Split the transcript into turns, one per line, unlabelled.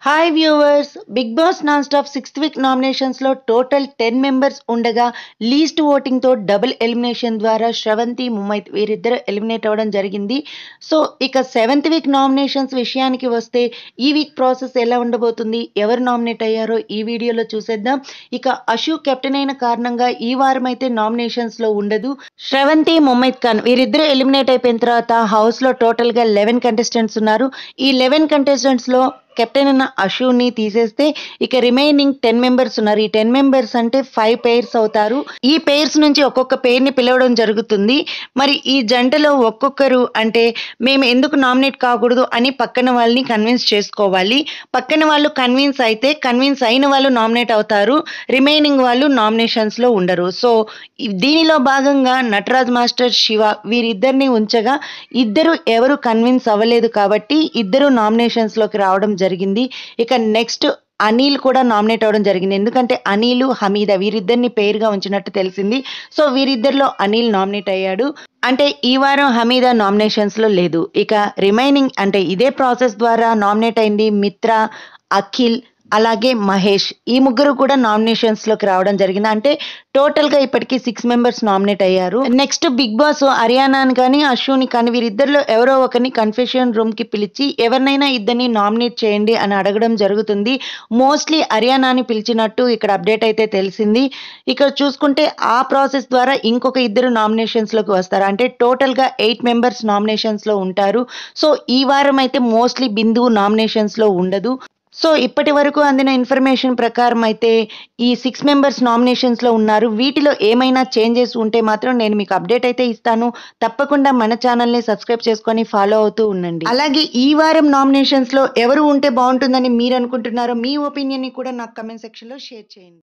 hi viewers Bigg Boss non stop sixth week నామినేషన్స్లో total ten members ఉండగా least ఓటింగ్తో double elimination ద్వారా శ్రవంతి ముమైత్ వీరిద్దరు ఎలిమినేట్ అవ్వడం జరిగింది సో ఇక సెవెంత్ వీక్ నామినేషన్స్ విషయానికి వస్తే ఈ వీక్ ప్రాసెస్ ఎలా ఉండబోతుంది ఎవరు నామినేట్ అయ్యారో ఈ వీడియోలో చూసేద్దాం ఇక అశు కెప్టెన్ అయిన కారణంగా ఈ వారం అయితే నామినేషన్స్లో ఉండదు శ్రవంతి ముమైత్ ఖాన్ వీరిద్దరు ఎలిమినేట్ అయిపోయిన తర్వాత హౌస్లో టోటల్గా లెవెన్ కంటెస్టెంట్స్ ఉన్నారు ఈ లెవెన్ కంటెస్టెంట్స్లో కెప్టెన్ అయిన అశుని తీసేస్తే ఇక రిమైనింగ్ టెన్ మెంబర్స్ ఉన్నారు ఈ టెన్ మెంబర్స్ అంటే ఫైవ్ పేర్స్ అవుతారు ఈ పేర్స్ నుంచి ఒక్కొక్క పేరుని పిలవడం జరుగుతుంది మరి ఈ జంటలో ఒక్కొక్కరు అంటే మేము ఎందుకు నామినేట్ కాకూడదు అని పక్కన వాళ్ళని కన్విన్స్ చేసుకోవాలి పక్కన వాళ్ళు కన్విన్స్ అయితే కన్విన్స్ అయిన వాళ్ళు నామినేట్ అవుతారు రిమైనింగ్ వాళ్ళు నామినేషన్స్లో ఉండరు సో ఈ- దీనిలో భాగంగా నటరాజ్ మాస్టర్ శివ వీరిద్దరిని ఉంచగా ఇద్దరు ఎవరు కన్విన్స్ అవ్వలేదు కాబట్టి ఇద్దరు నామినేషన్స్లోకి రావడం జరిగింది ఇక నెక్స్ట్ అనిల్ కూడా నామినేట్ అవ్వడం జరిగింది ఎందుకంటే అనిల్ హమీద వీరిద్దరిని పేరుగా ఉంచినట్టు తెలిసింది సో వీరిద్దరిలో అనిల్ నామినేట్ అయ్యాడు అంటే ఈ వారం హమీద నామినేషన్స్లో లేదు ఇక రిమైనింగ్ అంటే ఇదే ప్రాసెస్ ద్వారా నామినేట్ అయింది మిత్ర అఖిల్ అలాగే మహేష్ ఈ ముగ్గురు కూడా నామినేషన్స్ లోకి రావడం జరిగింది అంటే టోటల్ గా ఇప్పటికి సిక్స్ మెంబర్స్ నామినేట్ అయ్యారు నెక్స్ట్ బిగ్ బాస్ హర్యానాని కానీ అశ్వుని కానీ వీరిద్దరిలో ఎవరో ఒకరిని కన్ఫెషన్ రూమ్ కి పిలిచి ఎవరినైనా ఇద్దరిని నామినేట్ చేయండి అని అడగడం జరుగుతుంది మోస్ట్లీ హర్యానాని పిలిచినట్టు ఇక్కడ అప్డేట్ అయితే తెలిసింది ఇక్కడ చూసుకుంటే ఆ ప్రాసెస్ ద్వారా ఇంకొక ఇద్దరు నామినేషన్స్ లోకి వస్తారు అంటే టోటల్ గా ఎయిట్ మెంబర్స్ నామినేషన్స్ లో ఉంటారు సో ఈ వారం అయితే మోస్ట్లీ బిందువు నామినేషన్స్ లో ఉండదు సో ఇప్పటి వరకు అందిన ఇన్ఫర్మేషన్ ప్రకారం అయితే ఈ సిక్స్ మెంబర్స్ నామినేషన్స్లో ఉన్నారు వీటిలో ఏమైనా చేంజెస్ ఉంటే మాత్రం నేను మీకు అప్డేట్ అయితే ఇస్తాను తప్పకుండా మన ఛానల్ని సబ్స్క్రైబ్ చేసుకొని ఫాలో అవుతూ ఉండండి అలాగే ఈ వారం నామినేషన్స్లో ఎవరు ఉంటే బాగుంటుందని మీరు అనుకుంటున్నారో మీ ఒపీనియన్ని కూడా నాకు కమెంట్ సెక్షన్లో షేర్ చేయండి